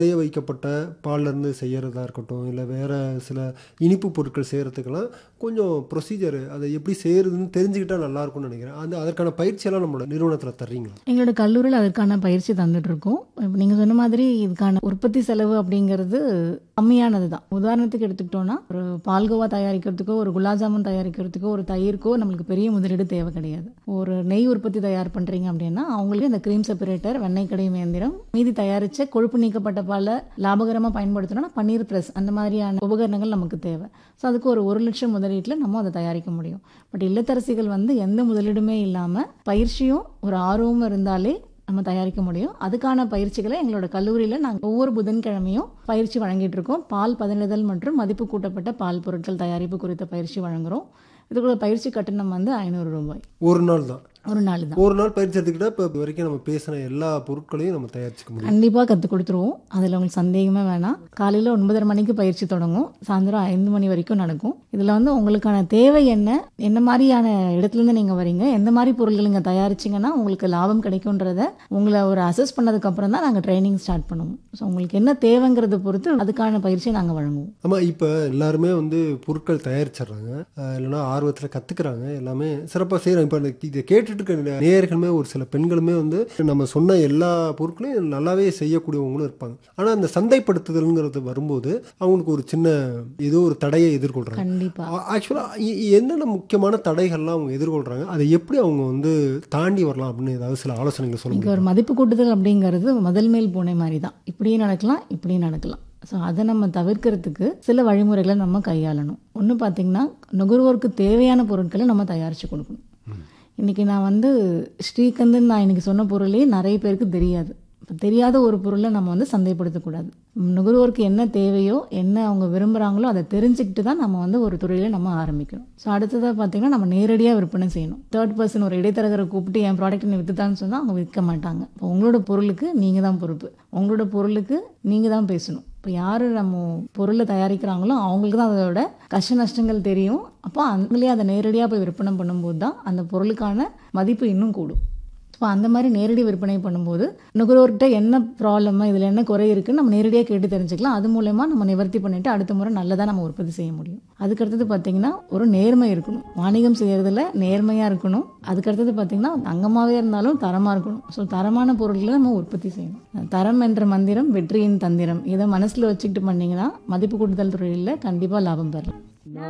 விளைய வைக்கப்பட்ட பால்லேருந்து செய்கிறதா இருக்கட்டும் இல்லை வேறு சில இனிப்பு பொருட்கள் செய்கிறதுக்கெல்லாம் கொஞ்சம் ப்ரொசீஜர் அதை எப்படி செய்கிறதுன்னு தெரிஞ்சுக்கிட்டா நல்லாயிருக்கும்னு நினைக்கிறேன் அந்த அதற்கான பயிற்சியெல்லாம் நம்மளோட நிறுவனத்தில் தர்றீங்களா எங்களோட கல்லூரியில் அதற்கான பயிற்சி தந்துட்டு இருக்கோம் இப்போ நீங்கள் சொன்ன மாதிரி இதுக்கான உற்பத்தி செலவு அப்படிங்கிறது கம்மியானது தான் உதாரணத்துக்கு எடுத்துக்கிட்டோம்னா ஒரு பால்கோவா தயாரிக்கிறதுக்கோ ஒரு குலாப் ஜாமுன் தயாரிக்கிறதுக்கோ ஒரு தயிர்க்கோ நம்மளுக்கு பெரிய முதலீடு தேவை கிடையாது ஒரு நெய் உற்பத்தி தயார் பண்ணுறீங்க அப்படின்னா அவங்களுக்கு இந்த க்ரீம் செப்பரேட்டர் வெண்ணெய் கடையும் இயந்திரம் மீதி தயாரித்த கொழுப்பு நீக்கப்பட்ட பாலை லாபகரமாக பயன்படுத்தணும்னா பன்னீர் ப்ரெஸ் அந்த மாதிரியான உபகரணங்கள் நமக்கு தேவை ஸோ அதுக்கு ஒரு ஒரு லட்சம் முதலீட்டில் நம்ம அதை தயாரிக்க முடியும் பட் இல்லத்தரசிகள் வந்து எந்த முதலீடுமே இல்லாமல் பயிற்சியும் ஒரு ஆர்வமும் இருந்தாலே நம்ம தயாரிக்க முடியும் அதுக்கான பயிற்சிகளை எங்களோட கல்லூரியில் நாங்கள் ஒவ்வொரு புதன்கிழமையும் பயிற்சி வழங்கிட்டு இருக்கோம் பால் பதனிடுதல் மற்றும் மதிப்பு கூட்டப்பட்ட பால் பொருட்கள் தயாரிப்பு குறித்த பயிற்சி வழங்குறோம் இதுக்குள்ள பயிற்சி கட்டணம் வந்து ஐநூறு ரூபாய் ஒரு நாள் தான் ஒரு நாள் தான் ஒரு நாள் பயிற்சி எடுத்துக்கிட்டா இப்போ இது வரைக்கும் நம்ம பேசின எல்லா பொருட்களையும் நம்ம தயாரிச்சுக்க முடியும் கண்டிப்பாக கற்றுக் கொடுத்துருவோம் அதில் உங்களுக்கு சந்தேகமே வேணாம் காலையில் ஒன்பதரை மணிக்கு பயிற்சி தொடங்கும் சாயந்தரம் ஐந்து மணி வரைக்கும் நடக்கும் இதில் வந்து உங்களுக்கான தேவை என்ன என்ன மாதிரியான இடத்துலேருந்து நீங்கள் வரீங்க எந்த மாதிரி பொருட்கள் நீங்கள் தயாரிச்சிங்கன்னா உங்களுக்கு லாபம் கிடைக்குன்றத உங்களை ஒரு அசஸ் பண்ணதுக்கப்புறம் தான் நாங்கள் ட்ரைனிங் ஸ்டார்ட் பண்ணுவோம் ஸோ உங்களுக்கு என்ன தேவைங்கிறத பொறுத்து அதுக்கான பயிற்சியை நாங்கள் வழங்குவோம் ஆமாம் இப்போ எல்லாருமே வந்து பொருட்கள் தயாரிச்சிடுறாங்க அஹ் இல்லைன்னா ஆர்வத்தில் கற்றுக்குறாங்க எல்லாமே சிறப்பாக செய்கிறாங்க இப்போ இந்த இதை கேட்டுட்டு இருக்க நேயர்களுமே ஒரு சில பெண்களுமே வந்து நம்ம சொன்ன எல்லா பொருட்களையும் நல்லாவே செய்யக்கூடியவங்களும் இருப்பாங்க ஆனால் அந்த சந்தைப்படுத்துதல்ங்கிறது வரும்போது அவங்களுக்கு ஒரு சின்ன ஏதோ ஒரு தடையை எதிர்கொள்கிறாங்க கண்டிப்பாக ஆக்சுவலாக என்னென்ன முக்கியமான தடைகள்லாம் அவங்க எதிர்கொள்கிறாங்க அதை எப்படி அவங்க வந்து தாண்டி வரலாம் அப்படின்னு ஏதாவது சில ஆலோசனைகள் சொல்ல இங்கே முடியும் ஒரு மதிப்பு கூட்டுதல் அப்படிங்கிறது முதல் மேல் பூனை மாதிரி தான் இப்படியும் நடக்கலாம் இப்படியும் நடக்கலாம் ஸோ அதை நம்ம தவிர்க்கிறதுக்கு சில வழிமுறைகளை நம்ம கையாளணும் ஒன்று பார்த்தீங்கன்னா நுகர்வோருக்கு தேவையான பொருட்களை நம்ம தயாரித்து கொடுக்கணும் இன்றைக்கி நான் வந்து ஸ்ரீகந்தன் நான் இன்றைக்கி சொன்ன பொருளே நிறைய பேருக்கு தெரியாது இப்போ தெரியாத ஒரு பொருளை நம்ம வந்து சந்தைப்படுத்தக்கூடாது நுகர்வோருக்கு என்ன தேவையோ என்ன அவங்க விரும்புகிறாங்களோ அதை தெரிஞ்சுக்கிட்டு தான் நம்ம வந்து ஒரு துறையில நம்ம ஆரம்பிக்கணும் ஸோ அடுத்ததாக பார்த்தீங்கன்னா நம்ம நேரடியாக விற்பனை செய்யணும் தேர்ட் பர்சன் ஒரு இடைத்தரகரை கூப்பிட்டு என் ப்ராடக்ட் நீ விற்றுதான்னு சொன்னால் அவங்க விற்க மாட்டாங்க இப்போ உங்களோட பொருளுக்கு நீங்கள் தான் பொறுப்பு உங்களோட பொருளுக்கு நீங்கள் தான் பேசணும் இப்போ யார் நம்ம பொருளை தயாரிக்கிறாங்களோ அவங்களுக்கு தான் அதோட கஷ்ட நஷ்டங்கள் தெரியும் அப்போ அவங்களே அதை நேரடியாக போய் விற்பனை பண்ணும்போது தான் அந்த பொருளுக்கான மதிப்பு இன்னும் கூடும் ஸோ அந்த மாதிரி நேரடி விற்பனை பண்ணும்போது நுகர்வோர்கிட்ட என்ன ப்ராப்ளம் இதில் என்ன குறை இருக்குன்னு நம்ம நேரடியாக கேட்டு தெரிஞ்சுக்கலாம் அது மூலயமா நம்ம நிவர்த்தி பண்ணிட்டு அடுத்த முறை நல்லதாக நம்ம உற்பத்தி செய்ய முடியும் அதுக்கடுத்தது பார்த்தீங்கன்னா ஒரு நேர்மை இருக்கணும் வாணிகம் செய்யறதுல நேர்மையாக இருக்கணும் அதுக்கடுத்தது பார்த்தீங்கன்னா அங்கமாகவே இருந்தாலும் தரமாக இருக்கணும் ஸோ தரமான பொருட்களை நம்ம உற்பத்தி செய்யணும் தரம் என்ற மந்திரம் வெற்றியின் தந்திரம் இதை மனசில் வச்சுக்கிட்டு பண்ணிங்கன்னா மதிப்பு கூட்டுதல் தொழிலில் கண்டிப்பாக லாபம் பெறலாம்